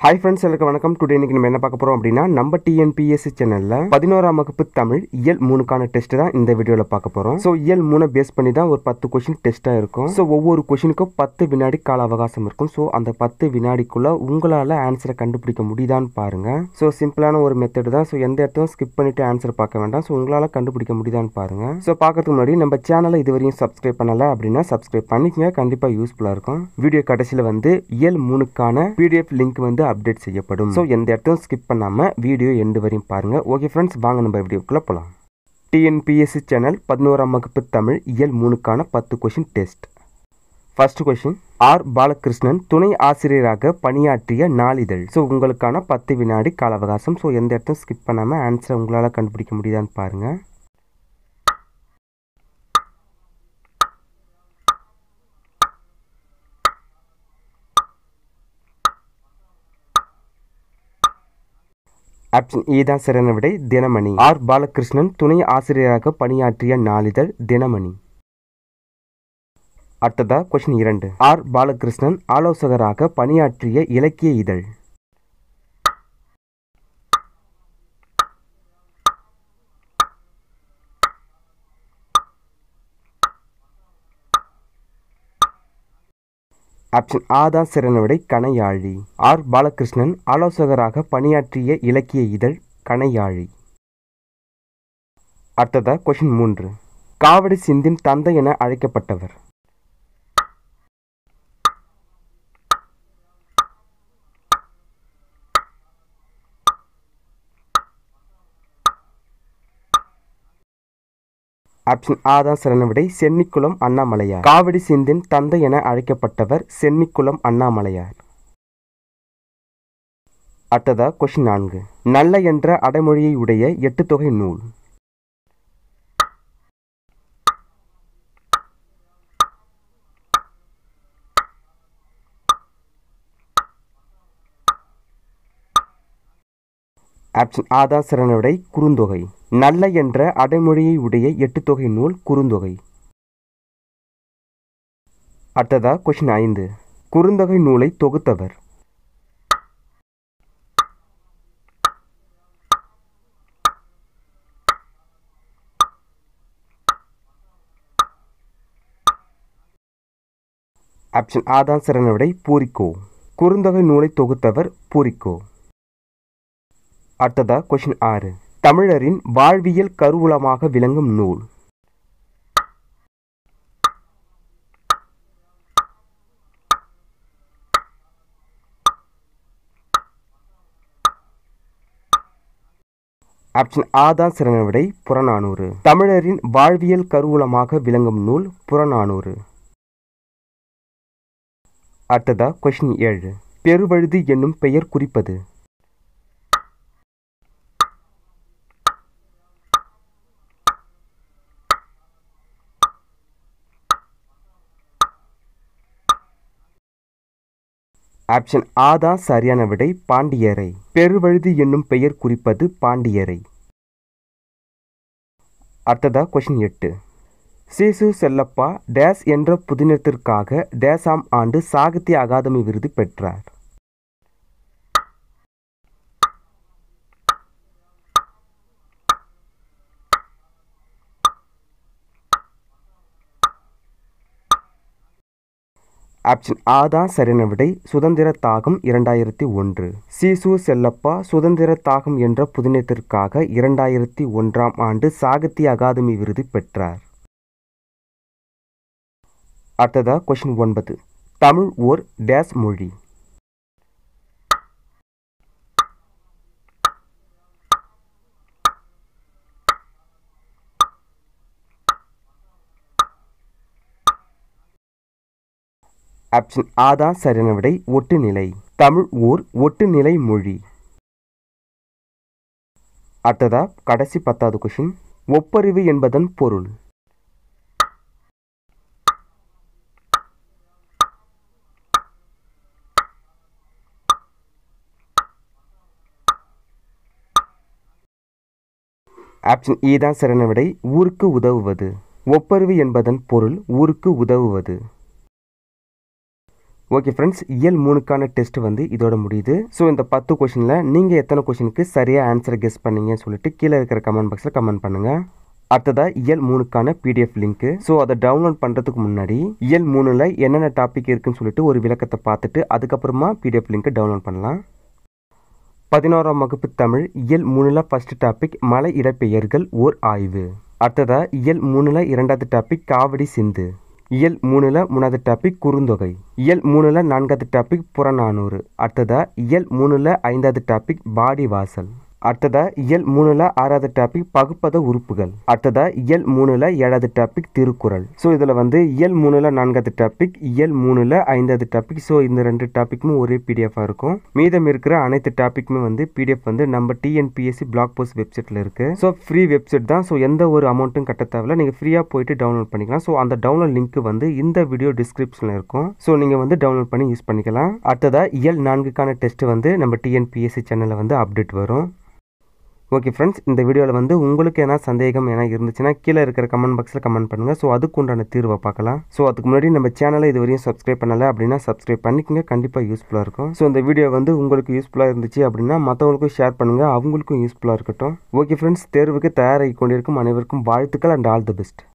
hi friends எல்லாருக்கும் வணக்கம் today இன்னைக்கு நம்ம என்ன பார்க்க போகிறோம் அப்படின்னா நம்ம டிஎன்பிஎஸ்சி சேனலில் பதினோராம் வகுப்பு தமிழ் இயல் மூணுக்கான டெஸ்ட் தான் இந்த வீடியோவில் பார்க்க போகிறோம் ஸோ இயல் மூணை பேஸ் பண்ணி தான் ஒரு பத்து கொஷின் டெஸ்ட்டாக இருக்கும் ஸோ ஒவ்வொரு கொஷினுக்கும் பத்து வினாடி கால அவகாசம் இருக்கும் ஸோ அந்த பத்து வினாடிக்குள்ளே உங்களால் ஆன்சரை கண்டுபிடிக்க முடியுதான்னு பாருங்கள் ஸோ சிம்பிளான ஒரு மெத்தட் தான் ஸோ எந்த இடத்தையும் ஸ்கிப் பண்ணிவிட்டு ஆன்சர் பார்க்க வேண்டாம் ஸோ உங்களால் கண்டுபிடிக்க முடியுதான்னு பாருங்கள் ஸோ பார்க்கறதுக்கு முன்னாடி நம்ம சேனலை இதுவரையும் சப்ஸ்கிரைப் பண்ணலை அப்படின்னா சப்ஸ்கிரைப் பண்ணிக்கங்க கண்டிப்பாக யூஸ்ஃபுல்லாக இருக்கும் வீடியோ கடைசியில் வந்து இயல் மூணுக்கான பிடிஎஃப் லிங்க் வந்து அப்டேட் செய்யப்படும் ஸோ எந்த இடத்தையும் ஸ்கிப் பண்ணாமல் வீடியோ எண்டு வரையும் பாருங்கள் ஓகே ஃப்ரெண்ட்ஸ் வாங்க நம்ம வீடியோக்குள்ளே போகலாம் டிஎன்பிஎஸ்சி சேனல் பதினோராம் வகுப்பு தமிழ் இயல் மூணுக்கான பத்து question test first question R Balakrishnan துணை ஆசிரியராக பணியாற்றிய நாளிதழ் ஸோ உங்களுக்கான பத்து வினாடி கால அவகாசம் ஸோ எந்த இடத்தையும் ஸ்கிப் பண்ணாமல் ஆன்சரை உங்களால் கண்டுபிடிக்க முடியுதான்னு பாருங்கள் ஆப்ஷன் ஏ தான் சிறந்த விடை தினமணி ஆர் பாலகிருஷ்ணன் துணை ஆசிரியராக பணியாற்றிய நாளிதழ் தினமணி அடுத்ததா கொஸ்டின் இரண்டு ஆர் பாலகிருஷ்ணன் ஆலோசகராக பணியாற்றிய இலக்கிய இதழ் ஆப்ஷன் ஆ தான் சிறந்த விடை கணையாழி ஆர் பாலகிருஷ்ணன் ஆலோசகராக பணியாற்றிய இலக்கிய இதழ் கணையாழி அடுத்ததா கொஷின் மூன்று காவடி சிந்தின் தந்தை என அழைக்கப்பட்டவர் ஆப்ஷன் ஆ தான் சிறந்த விடை சென்னிக்குளம் அண்ணாமலையார் காவடி சிந்தின் தந்தை என அழைக்கப்பட்டவர் சென்னிக்குளம் அண்ணாமலையார் அடுத்ததா கொஷின் நான்கு நல்ல என்ற அடைமொழியை உடைய எட்டு தொகை நூல் ஆப்ஷன் ஆ தான் சிறந்த விடை குறுந்தொகை நல்ல என்ற அடைமொழியை உடைய எட்டு தொகை நூல் குறுந்தொகை அடுத்ததா கொஷின் ஐந்து குறுந்தொகை நூலை தொகுத்தவர் ஆப்ஷன் ஆ தான் சிறந்த விடை பூரிக்கோ குறுந்தொகை நூலை தொகுத்தவர் பூரிக்கோ அடுத்ததா கொஷின் ஆறு தமிழரின் வாழ்வியல் கருவூலமாக விளங்கும் நூல் ஆப்ஷன் ஆ தான் சிறந்த விடை புறநானூறு தமிழரின் வாழ்வியல் கருவூலமாக விளங்கும் நூல் புறநானூறு அடுத்ததா கொஷின் ஏழு பெருவழுதி என்னும் பெயர் குறிப்பது ஆப்ஷன் ஆ தான் சரியான விடை பாண்டியரை பெருவழுதி என்னும் பெயர் குறிப்பது பாண்டியரை அடுத்ததா கொஷின் எட்டு சேசு செல்லப்பா டேஸ் என்ற புதினத்திற்காக டேசாம் ஆண்டு சாகித்ய அகாதமி விருது பெற்றார் ஆப்ஷன் ஆ தான் சரியான விடை சுதந்திர தாகம் இரண்டாயிரத்தி ஒன்று சீசு செல்லப்பா சுதந்திர தாகம் என்ற புதினத்திற்காக இரண்டாயிரத்தி ஒன்றாம் ஆண்டு சாகித்ய அகாதமி விருது பெற்றார் அடுத்ததா கொஷின் ஒன்பது தமிழ் ஓர் டேஸ் மொழி ஆப்ஷன் ஆ தான் சரியான விடை ஒட்டுநிலை தமிழ் ஓர் ஒட்டுநிலை மொழி அடுத்ததா கடைசி பத்தாவது கொஷின் ஒப்பறிவு என்பதன் பொருள் ஆப்ஷன் ஏ தான் சிறந்த விடை ஊருக்கு உதவுவது ஒப்பறிவு என்பதன் பொருள் ஊருக்கு உதவுவது ஓகே ஃப்ரெண்ட்ஸ் இயல் மூணுக்கான டெஸ்ட் வந்து இதோட முடியுது ஸோ இந்த பத்து கொஷினில் நீங்கள் எத்தனை கொஷினுக்கு சரியாக ஆன்சரை கெஸ் பண்ணீங்கன்னு சொல்லிட்டு கீழே இருக்கிற கமெண்ட் பாக்ஸில் கமெண்ட் பண்ணுங்கள் அடுத்ததாக இயல் மூணுக்கான பிடிஎஃப் லிங்க்கு ஸோ அதை டவுன்லோட் பண்ணுறதுக்கு முன்னாடி இயல் மூணில் என்னென்ன டாபிக் இருக்குன்னு சொல்லிட்டு ஒரு விளக்கத்தை பார்த்துட்டு அதுக்கப்புறமா பிடிஎஃப் லிங்க்கை டவுன்லோட் பண்ணலாம் பதினோராம் வகுப்பு தமிழ் இயல் மூணில் ஃபஸ்ட் டாபிக் மலை இடப்பெயர்கள் ஓர் ஆய்வு அடுத்ததாக இயல் மூணில் இரண்டாவது டாபிக் காவடி சிந்து இயல் மூணில் மூணாவது டாபிக் குறுந்தொகை இயல் மூணில் நான்காவது டாபிக் புறநானூறு அடுத்ததா இயல் மூணில் ஐந்தாவது டாபிக் பாடி வாசல் அடுத்ததா இயல் மூணில் ஆறாவது டாபிக் பகுப்பத உறுப்புகள் அடுத்ததா இயல் மூணில் ஏழாவது டாபிக் திருக்குறள் ஸோ இதில் வந்து இயல் மூணில் நான்காவது டாபிக் இயல் மூணில் ஐந்தாவது டாபிக் ஸோ இந்த ரெண்டு டாப்பிக்குமே ஒரே பிடிஎஃபாக இருக்கும் மீதம் இருக்கிற அனைத்து டாப்பிக்குமே வந்து பிடிஎஃப் வந்து நம்ம டிஎன்பிஎஸ்சி பிளாக் போஸ்ட் வெப்சைட்டில் இருக்குது ஸோ ஃப்ரீ வெப்சைட் தான் ஸோ எந்த ஒரு அமௌண்ட்டும் கட்ட தேவையில்ல நீங்கள் ஃப்ரீயாக போயிட்டு டவுன்லோட் பண்ணிக்கலாம் ஸோ அந்த டவுன்லோட் லிங்க் வந்து இந்த வீடியோ டிஸ்கிரிப்ஷனில் இருக்கும் ஸோ நீங்கள் வந்து டவுன்லோட் பண்ணி யூஸ் பண்ணிக்கலாம் அடுத்ததாக இயல் நான்குக்கான டெஸ்ட் வந்து நம்ம டிஎன்பிஎஸ்சி சேனலில் வந்து அப்டேட் வரும் ஓகே ஃப்ரெண்ட்ஸ் இந்த வீடியோவில் வந்து உங்களுக்கு என்ன சந்தேகம் என இருந்துச்சுன்னா கீழே இருக்கிற கமெண்ட் பாக்ஸில் கமெண்ட் பண்ணுங்கள் ஸோ அதுக்கு உண்டான தீர்வை பார்க்கலாம் ஸோ அதுக்கு முன்னாடி நம்ம சேனலை இது வரையும் சப்ஸ்கிரைப் பண்ணலை அப்படின்னா சப்ஸ்கிரைப் பண்ணிக்கங்க கண்டிப்பாக யூஸ்ஃபுல்லாக இருக்கும் ஸோ இந்த வீடியோ வந்து உங்களுக்கு யூஸ்ஃபுல்லாக இருந்துச்சு அப்படின்னா மற்றவங்களுக்கும் ஷேர் பண்ணுங்கள் அவங்களுக்கும் யூஸ்ஃபுல்லாக இருக்கட்டும் ஓகே ஃப்ரெண்ட்ஸ் தேர்வுக்கு தயாராகி கொண்டிருக்கும் அனைவருக்கும் வாழ்த்துக்கள் அண்ட் ஆல் தி பெஸ்ட்